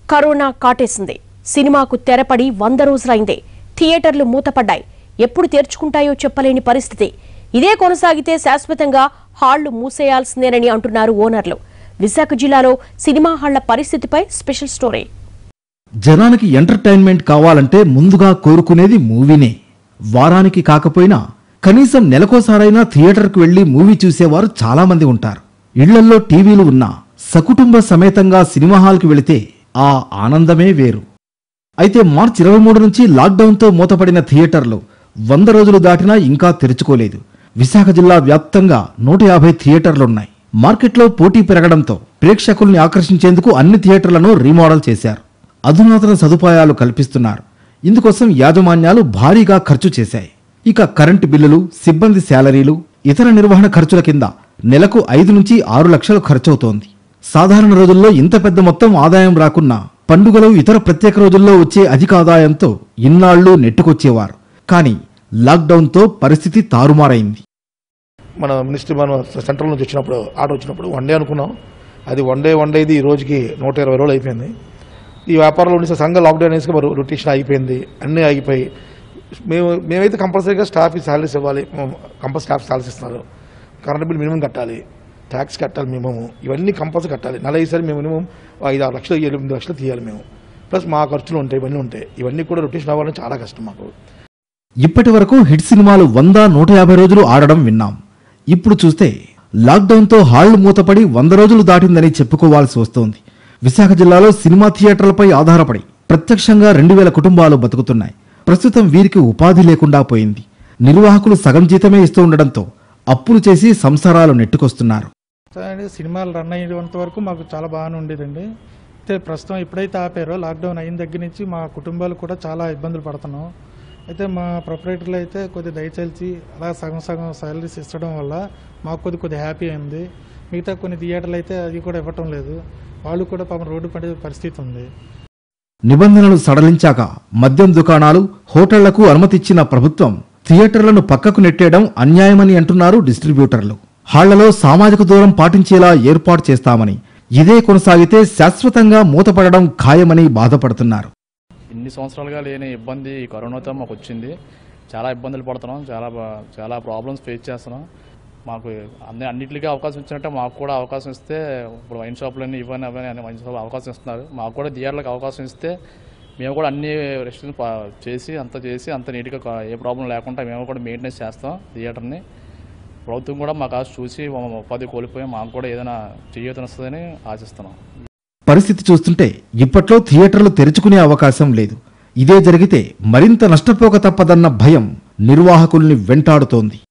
corona కాటేసింది సినిమాకు తెరపడి వంద రోజులైంది థియేటర్లు మూతపడ్డాయి ఎప్పుడు తెరుచుకుంటాయో చెప్పలేని పరిస్థితి ఇదే కొనసాగితే శాశ్వతంగా హాళ్లు మూసేయాల్సిందేనని అంటున్నారు ఓనర్లు విశాఖ జిల్లాలో సినిమా హాళ్ల పరిస్థితిపై స్పెషల్ స్టోరీ జనానికి ఎంటర్టైన్మెంట్ కావాలంటే ముందుగా కోరుకునేది మూవీనే వారానికి కాకపోయినా కనీసం నెలకోసారైనా థియేటర్కు వెళ్లి మూవీ చూసేవారు చాలా మంది ఉంటారు ఇళ్లల్లో టీవీలు ఉన్నా సకుటుంబ సమేతంగా సినిమా హాల్కి వెళితే ఆ ఆనందమే వేరు అయితే మార్చి ఇరవై మూడు నుంచి లాక్డౌన్తో మూతపడిన థియేటర్లు వంద రోజులు దాటినా ఇంకా తెరుచుకోలేదు విశాఖ జిల్లా వ్యాప్తంగా నూట యాభై థియేటర్లున్నాయి మార్కెట్లో పోటీ పెరగడంతో ప్రేక్షకుల్ని ఆకర్షించేందుకు అన్ని థియేటర్లను రీమోడల్ చేశారు అధునాతన సదుపాయాలు కల్పిస్తున్నారు ఇందుకోసం యాజమాన్యాలు భారీగా ఖర్చు చేశాయి ఇక కరెంటు బిల్లులు సిబ్బంది శాలరీలు ఇతర నిర్వహణ ఖర్చుల కింద నెలకు ఐదు నుంచి ఆరు లక్షలు ఖర్చవుతోంది సాధారణ రోజుల్లో ఇంత పెద్ద మొత్తం ఆదాయం రాకున్నా పండుగలు ఇతర ప్రత్యేక రోజుల్లో వచ్చే అధిక ఆదాయంతో ఇన్నాళ్లు నెట్టుకొచ్చేవారు కానీ లాక్డౌన్తో పరిస్థితి తారుమారైంది మన మినిస్టర్ మనం సెంట్రల్ నుంచి వచ్చినప్పుడు ఆర్డర్ వచ్చినప్పుడు వన్ డే అనుకున్నాం అది వన్ డే వన్ డే ఇది ఈ రోజుకి నూట ఇరవై రోజులు అయిపోయింది ఈ వ్యాపారంలో ఉండే సంఘ లాక్డౌన్ వేసి రొటేషన్ అయిపోయింది అన్నీ ఆగిపోయి మేము మేమైతే కంపల్సరీగా స్టాఫ్ శాలరీస్ ఇవ్వాలి కంపల్సరీ స్టాఫ్ శాలరీస్ ఇస్తున్నారు కరెంట్ బిల్ మినిమం కట్టాలి ట్యాక్స్ కట్టాలి మినిమం ఇవన్నీ కంపల్సరీ కట్టాలి నెల ఈసారి మేము మినిమం ఐదు ఆరు లక్షలు ఎనిమిది లక్షలు తీయాలి మేము ప్లస్ మా ఖర్చులు ఉంటాయి ఇవన్నీ ఉంటాయి ఇవన్నీ కూడా రొటేషన్ అవ్వాలని చాలా కష్టం మాకు ఇప్పటి వరకు హిట్ సినిమాలు వంద నూట యాభై రోజులు ఆడడం విన్నాం ఇప్పుడు చూస్తే లాక్డౌన్తో హాళ్లు మూతపడి వంద రోజులు దాటిందని చెప్పుకోవాల్సి వస్తోంది విశాఖ జిల్లాలో సినిమా థియేటర్లపై ఆధారపడి ప్రత్యక్షంగా రెండు వేల కుటుంబాలు బతుకుతున్నాయి ప్రస్తుతం వీరికి ఉపాధి లేకుండా పోయింది నిర్వాహకులు సగం జీతమే ఇస్తూ ఉండడంతో అప్పులు చేసి సంసారాలు నెట్టుకొస్తున్నారు అండి సినిమాలు రన్ అయ్యేంత వరకు మాకు చాలా బాగానే ఉండేదండి అయితే ప్రస్తుతం ఎప్పుడైతే ఆపారో లాక్డౌన్ అయిన దగ్గర నుంచి మా కుటుంబాలు కూడా చాలా ఇబ్బందులు పడుతున్నాం అయితే మా ప్రొపరేటర్లు అయితే కొద్ది దయచేసి అలా సగం సగం సాలరీస్ ఇచ్చడం వల్ల మాకు కొద్ది కొద్ది హ్యాపీ అయింది మిగతా కొన్ని థియేటర్లు అయితే అది కూడా ఇవ్వటం లేదు వాళ్ళు కూడా పాపం రోడ్డు పడే పరిస్థితి ఉంది నిబంధనలు సడలించాక మద్యం దుకాణాలు హోటళ్లకు అనుమతిచ్చిన ప్రభుత్వం థియేటర్లను పక్కకు నెట్టేయడం అన్యాయమని అంటున్నారు డిస్ట్రిబ్యూటర్లు హాళ్లలో సామాజిక దూరం పాటించేలా ఏర్పాటు చేస్తామని ఇదే కొనసాగితే శాశ్వతంగా మూతపడడం ఖాయమని బాధపడుతున్నారు ఇన్ని సంవత్సరాలుగా లేని ఇబ్బంది ఈ కరోనాతో మాకు వచ్చింది చాలా ఇబ్బందులు పడుతున్నాం చాలా బా- చాలా ప్రాబ్లమ్స్ ఫేస్ చేస్తున్నాం మాకు అన్ని అన్నింటికి అవకాశం ఇచ్చినట్టే మాకు కూడా అవకాశం ఇస్తే ఇప్పుడు వైన్ షాపులన్నీ ఇవన్నీ అవన్నీ అన్ని వైన్ షాపులు అవకాశం ఇస్తున్నారు మాకు కూడా థియేటర్లకు అవకాశం ఇస్తే మేము కూడా అన్ని రెస్ట్రిక్షన్ చేసి అంత చేసి అంత నీట్గా కా- ఏ ప్రాబ్లం లేకుండా మేము కూడా మెయింటెనెన్స్ చేస్తాం థియేటర్ని ప్రభుత్వం కూడా మాకు ఆశ చూసి మా ఉపాధి కోల్పోయి మాకు కూడా ఏదైనా చేయతనిస్తుందని ఆశిస్తున్నాం పరిస్థితి చూస్తుంటే ఇప్పట్లో థియేటర్లు తెరుచుకునే అవకాశం లేదు ఇదే జరిగితే మరింత నష్టపోక తప్పదన్న భయం నిర్వాహకుల్ని వెంటాడుతోంది